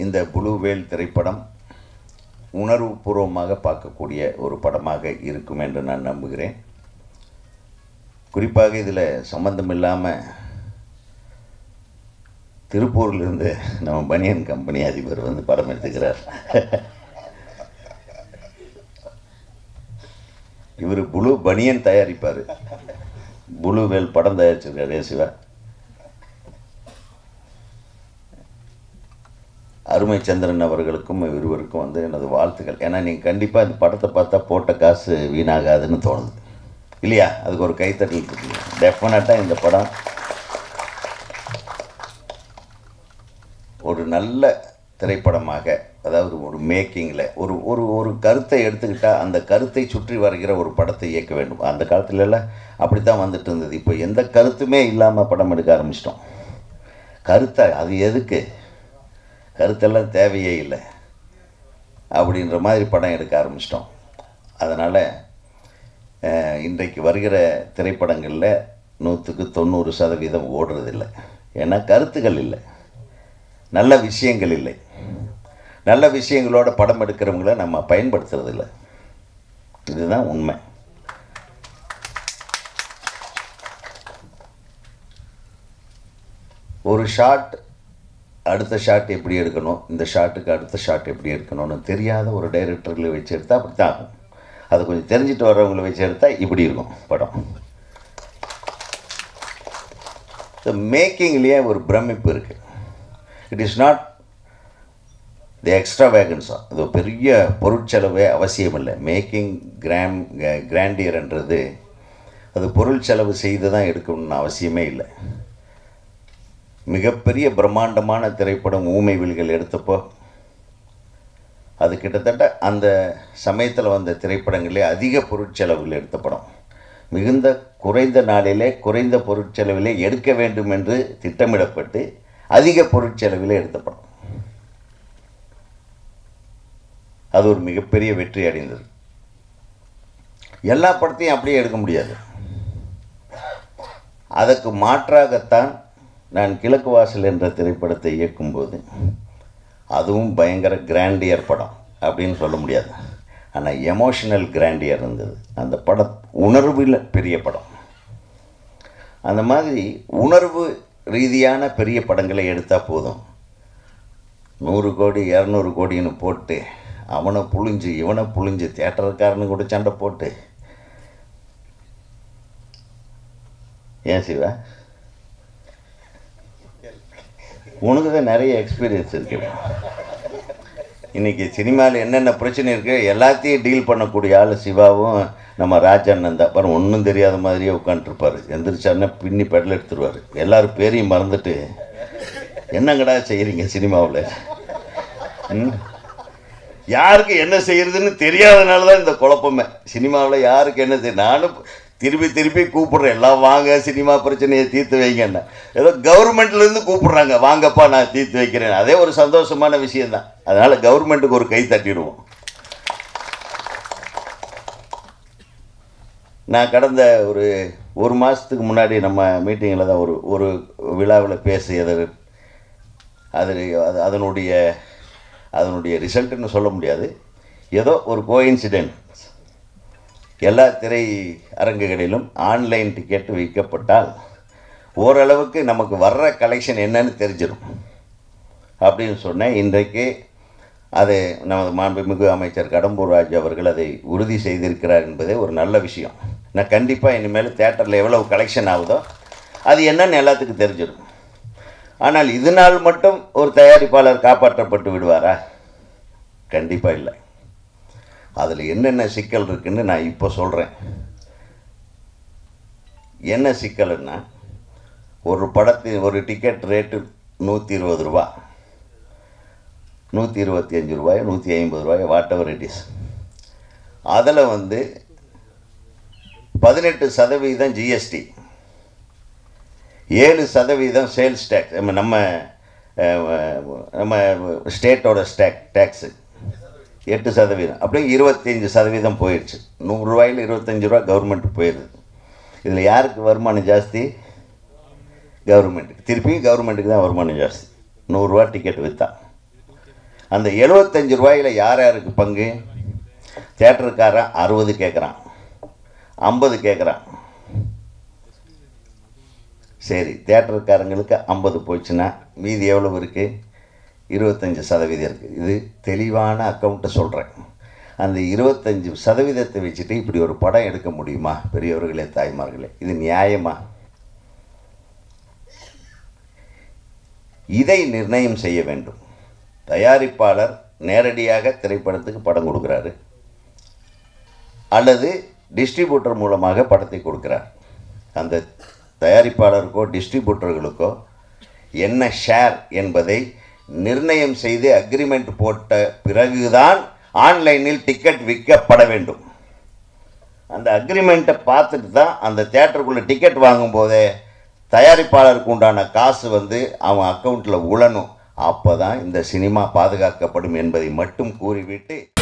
இந்த புளூ வேல் திரைப்படம் உணர்வுபூர்வமாக பார்க்கக்கூடிய ஒரு படமாக இருக்கும் என்று நான் நம்புகிறேன் குறிப்பாக இதில் சம்பந்தம் இல்லாமல் திருப்பூர்லேருந்து நம்ம பனியன் கம்பெனி அதிபர் வந்து படம் எடுத்துக்கிறார் இவர் புளு பனியன் தயாரிப்பார் புளு வேல் படம் தயாரிச்சிருக்காரு சிவா அருமை சந்திரன் அவர்களுக்கும் இருவருக்கும் வந்து எனது வாழ்த்துக்கள் ஏன்னா நீங்கள் கண்டிப்பாக இந்த படத்தை பார்த்தா போட்ட காசு வீணாகாதுன்னு தோணுது இல்லையா அதுக்கு ஒரு கைத்தட்டல் இருக்கு டெஃபினட்டாக இந்த படம் ஒரு நல்ல திரைப்படமாக அதாவது ஒரு மேக்கிங்கில் ஒரு ஒரு ஒரு கருத்தை எடுத்துக்கிட்டால் அந்த கருத்தை சுற்றி வருகிற ஒரு படத்தை இயக்க வேண்டும் அந்த காலத்துலலாம் அப்படி தான் வந்துட்டு இருந்தது இப்போ எந்த கருத்துமே இல்லாமல் படம் எடுக்க ஆரம்பிச்சிட்டோம் கருத்தை அது எதுக்கு கருத்தெல்லாம் தேவையே இல்லை அப்படின்ற மாதிரி படம் எடுக்க ஆரம்பிச்சிட்டோம் அதனால் இன்றைக்கு வருகிற திரைப்படங்களில் நூற்றுக்கு தொண்ணூறு சதவீதம் ஓடுறதில்லை ஏன்னா கருத்துகள் இல்லை நல்ல விஷயங்கள் இல்லை நல்ல விஷயங்களோட படம் எடுக்கிறவங்கள நம்ம பயன்படுத்துறதில்ல இதுதான் உண்மை ஒரு ஷாட் அடுத்த ஷாட் எப்படி எடுக்கணும் இந்த ஷாட்டுக்கு அடுத்த ஷாட் எப்படி எடுக்கணும்னு தெரியாத ஒரு டைரக்டர்களை வச்சு எடுத்தால் அப்படி தான் ஆகும் அது கொஞ்சம் தெரிஞ்சுட்டு வர்றவங்களை வச்சு எடுத்தால் இப்படி இருக்கும் படம் ஸோ மேக்கிங்லேயே ஒரு பிரமிப்பு இருக்குது it is not the extra வேகன்ஸாக அது ஒரு பெரிய பொருட்செலவே அவசியம் இல்லை மேக்கிங் கிராம் கிராண்டியர்ன்றது அது பொருள் செலவு செய்து தான் எடுக்கணும்னு அவசியமே இல்லை மிகப்பெரிய பிரம்மாண்டமான திரைப்படம் ஊமை வில்கள் எடுத்தப்போ அது கிட்டத்தட்ட அந்த சமயத்தில் வந்த திரைப்படங்களே அதிக பொருட்செலவில் எடுத்த படம் மிகுந்த குறைந்த நாளிலே குறைந்த பொருட்செலவிலே எடுக்க வேண்டும் என்று திட்டமிடப்பட்டு அதிக பொருட்செலவிலே எடுத்த படம் அது ஒரு மிகப்பெரிய வெற்றி அடைந்தது எல்லா படத்தையும் அப்படியே எடுக்க முடியாது அதற்கு மாற்றாகத்தான் நான் கிழக்கு வாசல் என்ற திரைப்படத்தை இயக்கும்போது அதுவும் பயங்கர கிராண்டியர் படம் அப்படின்னு சொல்ல முடியாது ஆனால் எமோஷனல் கிராண்டியர் இருந்தது அந்த படம் உணர்வில் பெரிய படம் அந்த மாதிரி உணர்வு ரீதியான பெரிய படங்களை எடுத்தால் போதும் நூறு கோடி இரநூறு கோடின்னு போட்டு அவனை புழிஞ்சு இவனை புழிஞ்சு தேட்டருக்காரனு கூட சண்டை போட்டு ஏன் சிவா உனக்கு தான் நிறைய எக்ஸ்பீரியன்ஸ் இருக்கு இன்றைக்கி சினிமாவில் என்னென்ன பிரச்சனை இருக்குது எல்லாத்தையும் டீல் பண்ணக்கூடிய ஆள் சிவாவும் நம்ம ராஜண்ணன் தான் பாரு ஒன்றும் தெரியாத மாதிரியே உட்காந்துருப்பார் எந்திரிச்சாருன்னா பின்னி பெடல் எடுத்துருவார் எல்லாரும் பேரையும் மறந்துட்டு என்னங்கடா செய்கிறீங்க சினிமாவில் ம் யாருக்கு என்ன செய்யறதுன்னு தெரியாதனால தான் இந்த குழப்பமே சினிமாவில் யாருக்கு என்ன தெரியும் நானும் திருப்பி திருப்பி கூப்பிடுறேன் எல்லாம் வாங்க சினிமா பிரச்சனையை தீர்த்து வைங்கன்னு ஏதோ கவர்மெண்ட்லேருந்து கூப்பிடுறாங்க வாங்கப்பா நான் தீர்த்து வைக்கிறேன் அதே ஒரு சந்தோஷமான விஷயந்தான் அதனால் கவர்மெண்ட்டுக்கு ஒரு கை தட்டிடுவோம் நான் கடந்த ஒரு ஒரு மாதத்துக்கு முன்னாடி நம்ம மீட்டிங்கில் தான் ஒரு ஒரு விழாவில் பேசியது அது அது அதனுடைய அதனுடைய ரிசல்ட்டுன்னு சொல்ல முடியாது ஏதோ ஒரு கோயின்சிடென்ட் எல்லா திரை அரங்குகளிலும் ஆன்லைன் டிக்கெட் விற்கப்பட்டால் ஓரளவுக்கு நமக்கு வர்ற கலெக்ஷன் என்னன்னு தெரிஞ்சிடும் அப்படின்னு சொன்னேன் இன்றைக்கு அதை நமது மாண்புமிகு அமைச்சர் கடம்பூர் ராஜு அவர்கள் அதை உறுதி செய்திருக்கிறார் என்பதே ஒரு நல்ல விஷயம் நான் கண்டிப்பாக இனிமேல் தேட்டரில் எவ்வளவு கலெக்ஷன் ஆகுதோ அது என்னன்னு எல்லாத்துக்கும் தெரிஞ்சிடும் ஆனால் இதனால் மட்டும் ஒரு தயாரிப்பாளர் காப்பாற்றப்பட்டு விடுவாரா கண்டிப்பாக இல்லை அதில் என்னென்ன சிக்கல் இருக்குன்னு நான் இப்போ சொல்கிறேன் என்ன சிக்கல்னா ஒரு படத்தின் ஒரு டிக்கெட் ரேட்டு நூற்றி இருபது ரூபா நூற்றி இருபத்தி அஞ்சு ரூபாய் நூற்றி ஐம்பது ரூபாய் வாட் எவர் இட் இஸ் அதில் வந்து பதினெட்டு சதவீதம் ஜிஎஸ்டி ஏழு சதவீதம் சேல்ஸ் டேக்ஸ் நம்ம நம்ம நம்ம ஸ்டேட்டோட ஸ்டேக் டேக்ஸு எட்டு சதவீதம் அப்படியே இருபத்தஞ்சி சதவீதம் போயிடுச்சு நூறுரூவாயில் இருபத்தஞ்சி ரூபா கவர்மெண்ட்டு போயிடுது இதில் யாருக்கு வருமானம் ஜாஸ்தி கவர்மெண்ட்டுக்கு திருப்பி கவர்மெண்ட்டுக்கு தான் வருமானம் ஜாஸ்தி நூறுரூவா டிக்கெட் விற்றா அந்த எழுபத்தஞ்சு ரூபாயில் யார் யாருக்கு பங்கு தேட்டருக்காரன் அறுபது கேட்குறான் ஐம்பது கேட்குறான் சரி தேட்டருக்காரங்களுக்கு ஐம்பது போச்சுன்னா மீதி எவ்வளவு இருக்குது இருபத்தஞ்சி சதவீதம் இருக்குது இது தெளிவான அக்கௌண்ட்டை சொல்கிறேன் அந்த இருபத்தஞ்சி சதவீதத்தை வச்சுட்டு இப்படி ஒரு படம் எடுக்க முடியுமா பெரியவர்களே தாய்மார்களே இது நியாயமா இதை நிர்ணயம் செய்ய வேண்டும் தயாரிப்பாளர் நேரடியாக திரைப்படத்துக்கு படம் கொடுக்குறாரு அல்லது டிஸ்ட்ரிபியூட்டர் மூலமாக படத்தை கொடுக்கிறார் அந்த தயாரிப்பாளருக்கோ டிஸ்ட்ரிபியூட்டர்களுக்கோ என்ன ஷேர் என்பதை நிர்ணயம் செய்து அக்ரிமெண்ட் போட்ட பிறகுதான் ஆன்லைனில் டிக்கெட் விற்கப்பட வேண்டும் அந்த அக்ரிமெண்ட்டை பார்த்துட்டு தான் அந்த தேட்டருக்குள்ளே டிக்கெட் வாங்கும்போதே தயாரிப்பாளருக்கு உண்டான காசு வந்து அவன் அக்கௌண்ட்டில் உழணும் அப்போ தான் இந்த சினிமா பாதுகாக்கப்படும் என்பதை மட்டும் கூறிவிட்டு